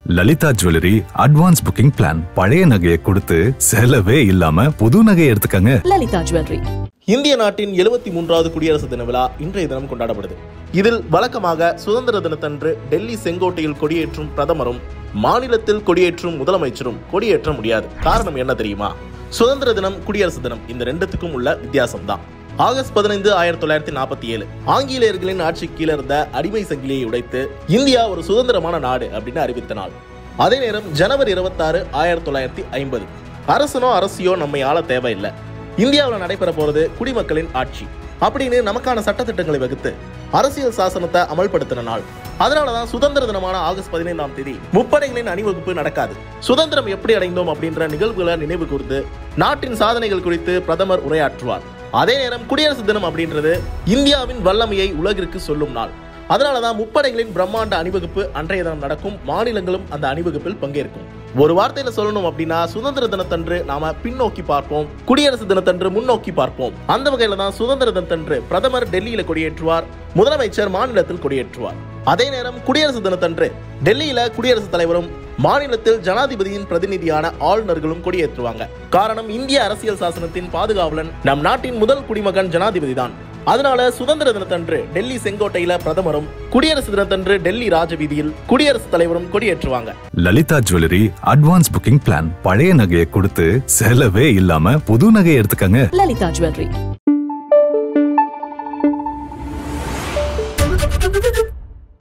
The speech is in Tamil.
Lalitha jewellery advance booking plan பழைய நகையை கொடுத்து செலவே இல்லாம புது நகையை எடுத்துக்கங்க லலிதா ஜுவல்லரி இந்திய நாட்டின் எழுபத்தி மூன்றாவது குடியரசு தின விழா இன்றைய தினம் கொண்டாடப்படுது இதில் வழக்கமாக சுதந்திர தினத்தன்று டெல்லி செங்கோட்டையில் கொடியேற்றும் பிரதமரும் மாநிலத்தில் கொடியேற்றும் முதலமைச்சரும் கொடியேற்ற முடியாது காரணம் என்ன தெரியுமா சுதந்திர தினம் குடியரசு தினம் இந்த ரெண்டுத்துக்கும் உள்ள வித்தியாசம் தான் ஆகஸ்ட் பதினைந்து ஆயிரத்தி தொள்ளாயிரத்தி நாற்பத்தி ஏழு ஆங்கிலேயர்களின் ஆட்சி கீழே இருந்த அடிமை சங்கிலியை உடைத்து இந்தியா ஒரு சுதந்திரமான நாடு அப்படின்னு அறிவித்த நாள் அதே நேரம் ஜனவரி இருபத்தாறு ஆயிரத்தி தொள்ளாயிரத்தி ஐம்பது அரசனோ அரசியோ நம்மை ஆள தேவையில்லை இந்தியாவில் நடைபெற போறது குடிமக்களின் ஆட்சி அப்படின்னு நமக்கான சட்டத்திட்டங்களை வகுத்து அரசியல் சாசனத்தை அமல்படுத்தின நாள் அதனாலதான் சுதந்திர தினமான ஆகஸ்ட் பதினைந்தாம் தேதி முப்படைகளின் அணிவகுப்பு நடக்காது சுதந்திரம் எப்படி அடைந்தோம் அப்படின்ற நிகழ்வுகளை நினைவு கூர்ந்து நாட்டின் சாதனைகள் குறித்து பிரதமர் உரையாற்றுவார் அதே நேரம் குடியரசு தினம் அப்படின்றது இந்தியாவின் வல்லமையை உலகிற்கு சொல்லும் நாள் அதனாலதான் முப்படைகளின் பிரம்மாண்ட அணிவகுப்பு அன்றைய தினம் நடக்கும் மாநிலங்களும் அந்த அணிவகுப்பில் பங்கேற்கும் ஒரு வார்த்தையில சொல்லணும் அப்படின்னா சுதந்திர தினத்தன்று நாம பின்னோக்கி பார்ப்போம் குடியரசு தினத்தன்று முன்னோக்கி பார்ப்போம் அந்த வகையில தான் சுதந்திர தினத்தன்று பிரதமர் டெல்லியில கொடியேற்றுவார் முதலமைச்சர் மாநிலத்தில் கொடியேற்றுவார் அதே நேரம் குடியரசு தினத்தன்று டெல்லியில குடியரசுத் தலைவரும் மாநிலத்தில் ஜனாதிபதியின் பிரதிநிதியான ஆளுநர்களும் கொடியேற்றுவாங்க காரணம் இந்திய அரசியல் சாசனத்தின் பாதுகாவலன் நம் நாட்டின் முதல் குடிமகன் ஜனாதிபதி தான் அதனால சுதந்திர தினத்தன்று டெல்லி செங்கோட்டையில பிரதமரும் குடியரசு தினத்தன்று டெல்லி ராஜவீதியில் குடியரசுத் தலைவரும் கொடியேற்றுவாங்க Lalitha jewellery advance booking plan பழைய நகையை கொடுத்து செலவே இல்லாம புது நகையை எடுத்துக்கங்க லலிதா ஜுவல்லரி